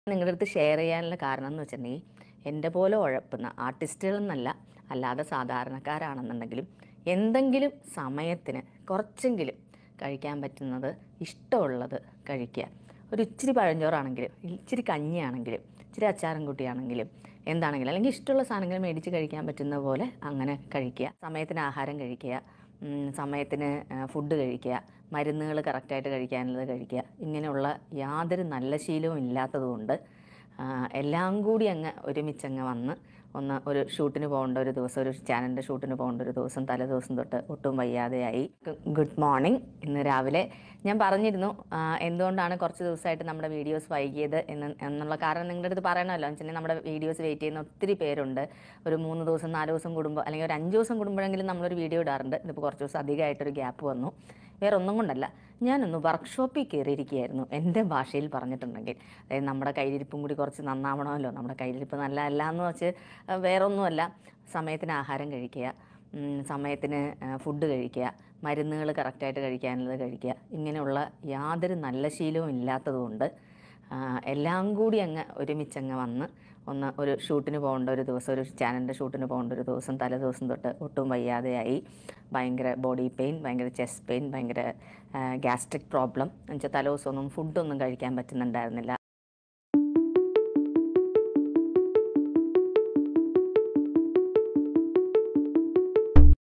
നിങ്ങളുടെ അടുത്ത് ഷെയർ ചെയ്യാനുള്ള കാരണം എന്ന് വെച്ചിട്ടുണ്ടെങ്കിൽ എൻ്റെ പോലെ ഉഴപ്പുന്ന ആർട്ടിസ്റ്റുകൾ എന്നല്ല അല്ലാതെ സാധാരണക്കാരാണെന്നുണ്ടെങ്കിലും എന്തെങ്കിലും സമയത്തിന് കുറച്ചെങ്കിലും കഴിക്കാൻ പറ്റുന്നത് ഇഷ്ടമുള്ളത് കഴിക്കുക ഒരു ഇച്ചിരി പഴഞ്ചോറാണെങ്കിലും ഇച്ചിരി കഞ്ഞിയാണെങ്കിലും ഇച്ചിരി അച്ചാറും കുട്ടിയാണെങ്കിലും എന്താണെങ്കിലും അല്ലെങ്കിൽ ഇഷ്ടമുള്ള സാധനങ്ങൾ മേടിച്ച് കഴിക്കാൻ പറ്റുന്ന പോലെ അങ്ങനെ കഴിക്കുക സമയത്തിന് ആഹാരം കഴിക്കുക ഉം, സമയത്തിന് ഫുഡ് കഴിക്കുക മരുന്നുകൾ കറക്റ്റായിട്ട് കഴിക്കാനുള്ളത് കഴിക്കുക ഇങ്ങനെയുള്ള യാതൊരു നല്ല ശീലവും ഇല്ലാത്തതുകൊണ്ട് ആ, എല്ലാം കൂടി അങ്ങ് ഒരുമിച്ചങ്ങ് വന്ന് ഒന്ന് ഒരു ഷൂട്ടിന് പോകേണ്ട ഒരു ദിവസം ഒരു ചാനലിൻ്റെ ഷൂട്ടിന് പോകേണ്ട ഒരു ദിവസം തലേ ദിവസം തൊട്ട് ഒട്ടും വയ്യാതെയായി ഗുഡ് മോർണിംഗ് ഇന്ന് രാവിലെ ഞാൻ പറഞ്ഞിരുന്നു ആ, എന്തുകൊണ്ടാണ് കുറച്ച് ദിവസമായിട്ട് നമ്മുടെ വീഡിയോസ് വൈകിയത് എന്ന് എന്നുള്ള കാരണം നിങ്ങളുടെ അടുത്ത് പറയണമല്ലോ എന്ന് വെച്ചിട്ടുണ്ടെങ്കിൽ നമ്മുടെ വീഡിയോസ് വെയിറ്റ് ചെയ്യുന്ന ഒത്തിരി പേരുണ്ട് ഒരു മൂന്ന് ദിവസം നാല് ദിവസം കൂടുമ്പോൾ അല്ലെങ്കിൽ ഒരു അഞ്ച് ദിവസം കൂടുമ്പോഴെങ്കിലും നമ്മളൊരു വീഡിയോ ഇടാറുണ്ട് ഇതിപ്പോൾ കുറച്ച് ദിവസം അധികമായിട്ടൊരു ഗ്യാപ്പ് വന്നു വേറെ ഒന്നും കൊണ്ടല്ല ഞാനൊന്ന് വർക്ക്ഷോപ്പിൽ കയറിയിരിക്കുകയായിരുന്നു എൻ്റെ ഭാഷയിൽ പറഞ്ഞിട്ടുണ്ടെങ്കിൽ അതായത് നമ്മുടെ കയ്യിലിരിപ്പും കൂടി കുറച്ച് നന്നാവണമല്ലോ നമ്മുടെ കയ്യിലിരിപ്പ് നല്ല അല്ല എന്ന് വെച്ച് ആ, വേറെ ഒന്നുമല്ല സമയത്തിന് ആഹാരം കഴിക്കുക ഉം, സമയത്തിന് ഫുഡ് കഴിക്കുക മരുന്നുകൾ കറക്റ്റായിട്ട് കഴിക്കാനുള്ളത് കഴിക്കുക ഇങ്ങനെയുള്ള യാതൊരു നല്ല ശീലവും ഇല്ലാത്തതുകൊണ്ട് ആ, എല്ലാം കൂടി അങ്ങ് ഒരുമിച്ചങ്ങ് വന്ന് ഒന്ന് ഒരു ഷൂട്ടിന് പോകേണ്ട ഒരു ദിവസം ഒരു ചാനലിൻ്റെ ഷൂട്ടിന് പോകേണ്ട ഒരു ദിവസം തലേ ദിവസം തൊട്ട് ഒട്ടും വയ്യാതെയായി ഭയങ്കര ബോഡി പെയിൻ ഭയങ്കര ചെസ്റ്റ് പെയിൻ ഭയങ്കര ഗ്യാസ്ട്രിക് പ്രോബ്ലം എന്നുവെച്ചാൽ തലേ ദിവസമൊന്നും ഫുഡൊന്നും കഴിക്കാൻ പറ്റുന്നുണ്ടായിരുന്നില്ല